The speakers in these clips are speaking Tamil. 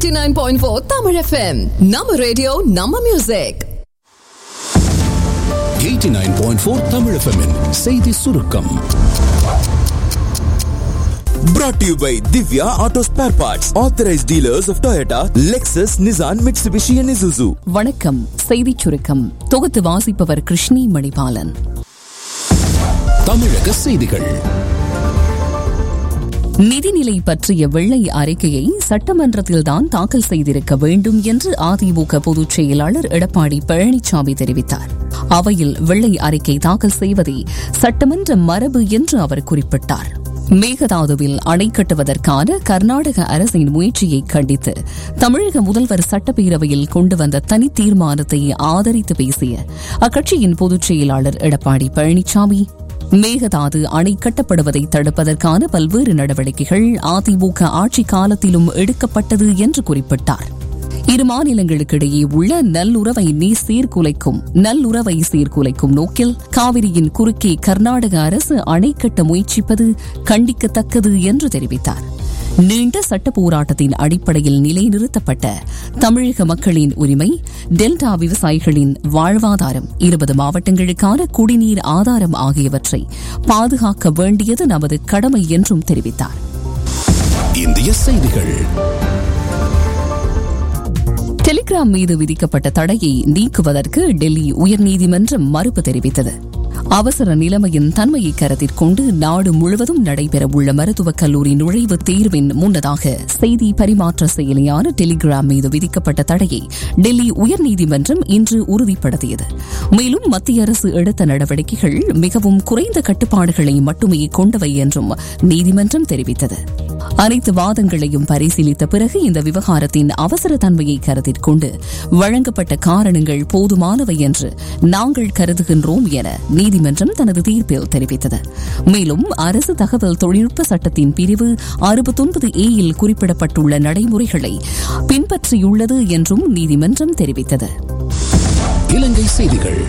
89.4 Tamil FM. நம்ம ரேடியோ நம்ம மியூசிக் 89.4 Tamil FM -இன் செய்தி சுருக்கம் Brought to you by Divya Auto Spare Parts, authorized dealers of Toyota, Lexus, Nissan, Mitsubishi, and Isuzu. வணக்கம் செய்திச் சுருக்கம் தொகுத்து வாசிப்பவர் கிருஷ்ணி மணிபாலன் தமிழக செய்திகள் நிதிநிலை பற்றிய வெள்ளை அறிக்கையை சட்டமன்றத்தில்தான் தாக்கல் செய்திருக்க வேண்டும் என்று அதிமுக பொதுச் செயலாளர் எடப்பாடி பழனிசாமி தெரிவித்தார் அவையில் வெள்ளை அறிக்கை தாக்கல் செய்வதே சட்டமன்ற மரபு என்று அவர் குறிப்பிட்டார் மேகதாதுவில் அணை கட்டுவதற்கான கர்நாடக அரசின் முயற்சியை கண்டித்து தமிழக முதல்வர் சட்டப்பேரவையில் கொண்டு வந்த தனி தீர்மானத்தை ஆதரித்து பேசிய அக்கட்சியின் பொதுச் செயலாளர் எடப்பாடி பழனிசாமி மேகதாது அணை கட்டப்படுவதை தடுப்பதற்கான பல்வேறு நடவடிக்கைகள் அதிமுக ஆட்சி காலத்திலும் எடுக்கப்பட்டது என்று குறிப்பிட்டார் இரு மாநிலங்களுக்கிடையே உள்ள நல்லுறவை நீ சீர்குலைக்கும் நல்லுறவை சீர்குலைக்கும் நோக்கில் காவிரியின் குறுக்கே கர்நாடக அரசு அணை கட்ட முயற்சிப்பது கண்டிக்கத்தக்கது என்று தெரிவித்தார் நீண்ட சட்ட போராட்டத்தின் அடிப்படையில் நிலைநிறுத்தப்பட்ட தமிழக மக்களின் உரிமை டெல்டா விவசாயிகளின் வாழ்வாதாரம் இருபது மாவட்டங்களுக்கான குடிநீர் ஆதாரம் ஆகியவற்றை பாதுகாக்க வேண்டியது நமது கடமை என்றும் தெரிவித்தார் இந்திய செய்திகள் டெலிகிராம் மீது விதிக்கப்பட்ட தடையை நீக்குவதற்கு டெல்லி உயர்நீதிமன்றம் மறுப்பு தெரிவித்தது அவசர நிலைமையின் தன்மையை கருத்தில் கொண்டு நாடு முழுவதும் நடைபெறவுள்ள மருத்துவக் கல்லூரி நுழைவுத் தேர்வின் முன்னதாக செய்தி பரிமாற்ற செயலியான டெலிகிராம் மீது விதிக்கப்பட்ட தடையை டெல்லி உயர்நீதிமன்றம் இன்று உறுதிப்படுத்தியது மேலும் மத்திய அரசு எடுத்த நடவடிக்கைகள் மிகவும் குறைந்த கட்டுப்பாடுகளை மட்டுமே கொண்டவை என்றும் நீதிமன்றம் தெரிவித்தது அனைத்து வாதங்களையும் பரிசீலித்த பிறகு இந்த விவகாரத்தின் அவசர தன்மையை கருத்தில் கொண்டு வழங்கப்பட்ட காரணங்கள் போதுமானவை என்று நாங்கள் கருதுகின்றோம் என நீதிமன்றம் தனது தீர்ப்பில் தெரிவித்தது மேலும் அரசு தகவல் தொழில்நுட்ப சட்டத்தின் பிரிவு அறுபத்தொன்பது ஏயில் குறிப்பிடப்பட்டுள்ள நடைமுறைகளை பின்பற்றியுள்ளது என்றும் நீதிமன்றம் தெரிவித்தது இலங்கை செய்திகள்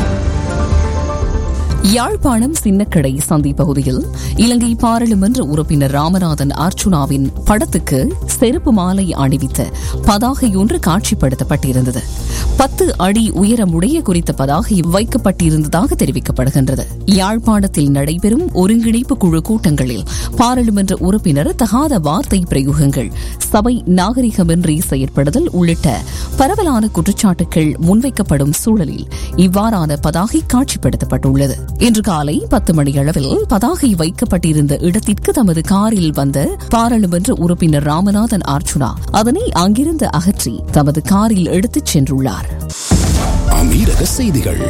யாழ்ப்பாணம் சின்னக்கடை சந்தி பகுதியில் இலங்கை பாராளுமன்ற உறுப்பினர் ராமநாதன் அர்ச்சுனாவின் படத்துக்கு செருப்பு மாலை அணிவித்த பதாகை ஒன்று காட்சிப்படுத்தப்பட்டிருந்தது பத்து அடி உயரமுடைய குறித்த பதாகை வைக்கப்பட்டிருந்ததாக தெரிவிக்கப்படுகின்றது யாழ்ப்பாணத்தில் நடைபெறும் ஒருங்கிணைப்பு குழு கூட்டங்களில் பாராளுமன்ற உறுப்பினர் தகாத வார்த்தை பிரயோகங்கள் சபை நாகரிகமின்றி செயற்படுதல் உள்ளிட்ட பரவலான குற்றச்சாட்டுகள் முன்வைக்கப்படும் சூழலில் இவ்வாறான பதாகை காட்சிப்படுத்தப்பட்டுள்ளது இன்று காலை பத்து மணியளவில் பதாகை வைக்கப்பட்டிருந்த இடத்திற்கு தமது காரில் வந்த பாராளுமன்ற உறுப்பினர் ராமநாதன் அர்ச்சுனா அதனை அங்கிருந்து அகற்றி தமது காரில் எடுத்துச் சென்றுள்ளார் அமீரக செய்திகள்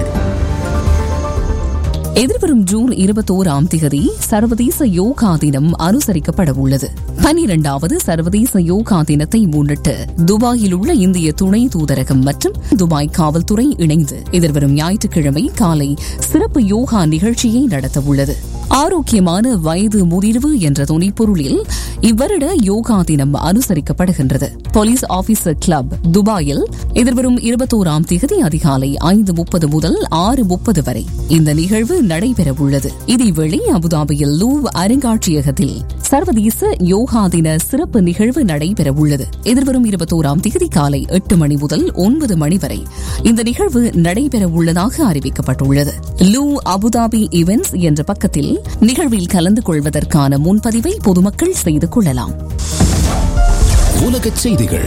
எதிர்வரும் ஜூன் இருபத்தோராம் தேதி சர்வதேச யோகா தினம் அனுசரிக்கப்பட உள்ளது பனிரெண்டாவது சர்வதேச யோகா தினத்தை முன்னிட்டு துபாயில் உள்ள இந்திய துணை தூதரகம் மற்றும் துபாய் காவல்துறை இணைந்து எதிர்வரும் ஞாயிற்றுக்கிழமை காலை சிறப்பு யோகா நிகழ்ச்சியை நடத்த உள்ளது ஆரோக்கியமான வயது முதிர்வு என்ற துணைப்பொருளில் இவ்வருட யோகா தினம் அனுசரிக்கப்படுகின்றது போலீஸ் ஆபீசர் கிளப் துபாயில் எதிர்வரும் இருபத்தோராம் தேதி அதிகாலை ஐந்து முப்பது முதல் ஆறு முப்பது வரை இந்த நிகழ்வு நடைபெறவுள்ளது இதேவேளை அபுதாபியில் லூவ் அருங்காட்சியகத்தில் சர்வதேச யோகா தின சிறப்பு நிகழ்வு நடைபெறவுள்ளது எதிர்வரும் இருபத்தோராம் தேதி காலை எட்டு மணி முதல் ஒன்பது மணி வரை இந்த நிகழ்வு நடைபெறவுள்ளதாக அறிவிக்கப்பட்டுள்ளது லூ அபுதாபி இவென்ட்ஸ் என்ற பக்கத்தில் நிகழ்வில் கலந்து கொள்வதற்கான முன்பதிவை பொதுமக்கள் செய்து கொள்ளலாம் உலகச் செய்திகள்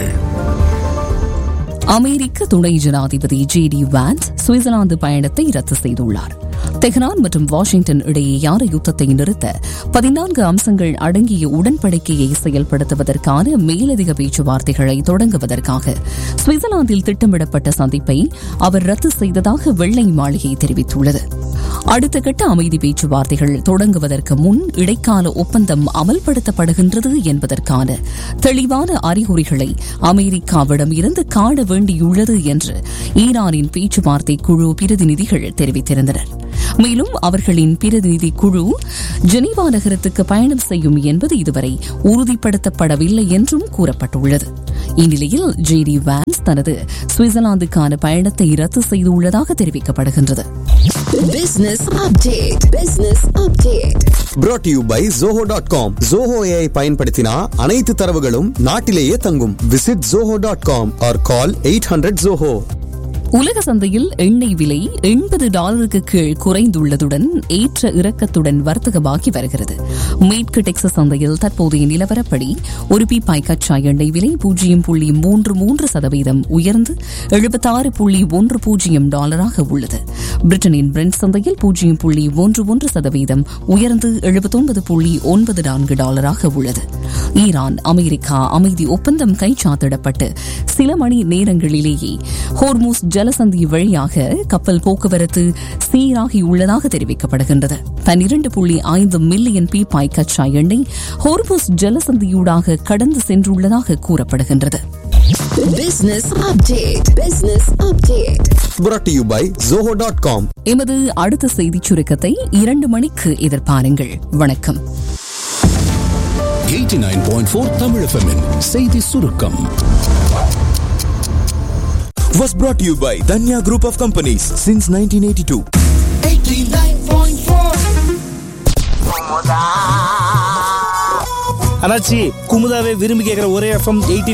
அமெரிக்க துணை ஜனாதிபதி ஜே டி வான்ஸ் சுவிட்சர்லாந்து பயணத்தை ரத்து செய்துள்ளார் தெஹ்ரான் மற்றும் வாஷிங்டன் இடையேயான யுத்தத்தை நிறுத்த பதினான்கு அம்சங்கள் அடங்கிய உடன்படிக்கையை செயல்படுத்துவதற்கான மேலதிக பேச்சுவார்த்தைகளை தொடங்குவதற்காக சுவிட்சர்லாந்தில் திட்டமிடப்பட்ட சந்திப்பை அவர் ரத்து செய்ததாக வெள்ளை மாளிகை தெரிவித்துள்ளது அடுத்த கட்ட அமைதி பேச்சுவார்த்தைகள் தொடங்குவதற்கு முன் இடைக்கால ஒப்பந்தம் அமல்படுத்தப்படுகின்றது என்பதற்கான தெளிவான அறிகுறிகளை அமெரிக்காவிடம் இருந்து காண வேண்டியுள்ளது என்று ஈரானின் பேச்சுவார்த்தை குழு பிரதிநிதிகள் தெரிவித்திருந்தனர் மேலும் அவர்களின் பிரதிநிதி குழு ஜெனீவா நகரத்துக்கு பயணம் செய்யும் என்பது இதுவரை உறுதிப்படுத்தப்படவில்லை என்றும் கூறப்பட்டுள்ளது இந்நிலையில் ஜேடி வான்ஸ் தனது சுவிட்சர்லாந்துக்கான பயணத்தை ரத்து செய்துள்ளதாக தெரிவிக்கப்படுகின்றது Business update. Business update. brought to you by zoho dot com Zoho AI பயன்படுத்தினா அனைத்து தரவுகளும் நாட்டிலேயே தங்கும் visit zoho dot com or call eight hundred Zoho உலக சந்தையில் எண்ணெய் விலை எண்பது டாலருக்கு கீழ் குறைந்துள்ளதுடன் ஏற்ற இறக்கத்துடன் வர்த்தகமாகி வருகிறது மேற்கு டெக்சஸ் சந்தையில் தற்போதைய நிலவரப்படி ஒரு பீப்பாய் கச்சா எண்ணெய் விலை பூஜ்ஜியம் புள்ளி மூன்று மூன்று சதவீதம் உயர்ந்து எழுபத்தாறு புள்ளி ஒன்று பூஜ்ஜியம் டாலராக உள்ளது பிரிட்டனின் பிரெண்ட் சந்தையில் பூஜ்ஜியம் புள்ளி ஒன்று ஒன்று சதவீதம் உயர்ந்து எழுபத்தொன்பது புள்ளி ஒன்பது நான்கு டாலராக உள்ளது ஈரான் அமெரிக்கா அமைதி ஒப்பந்தம் கைச்சாத்திடப்பட்டு சில மணி நேரங்களிலேயே ஹோர்மூஸ் ஜலசந்தி வழியாக கப்பல் போக்குவரத்து சீராகியுள்ளதாக தெரிவிக்கப்படுகின்றது பன்னிரண்டு புள்ளி ஐந்து மில்லியன் பீப்பாய் கச்சா எண்ணெய் ஹோர்மூஸ் ஜலசந்தியூடாக கடந்து சென்றுள்ளதாக கூறப்படுகின்றது Business update. Business update. brought to you by zoho dot com எமது அடுத்த செய்திச் சுருக்கத்தை இரண்டு மணிக்கு எதிர்பாருங்கள் வணக்கம் 89.4 Tamil FM -இன் செய்தி சுருக்கம் Was brought to you by Danya Group of Companies since 1982. அண்ணாச்சி குமுதாவை விரும்பி கேட்குற ஒரே எஃப்எம் எயிட்டி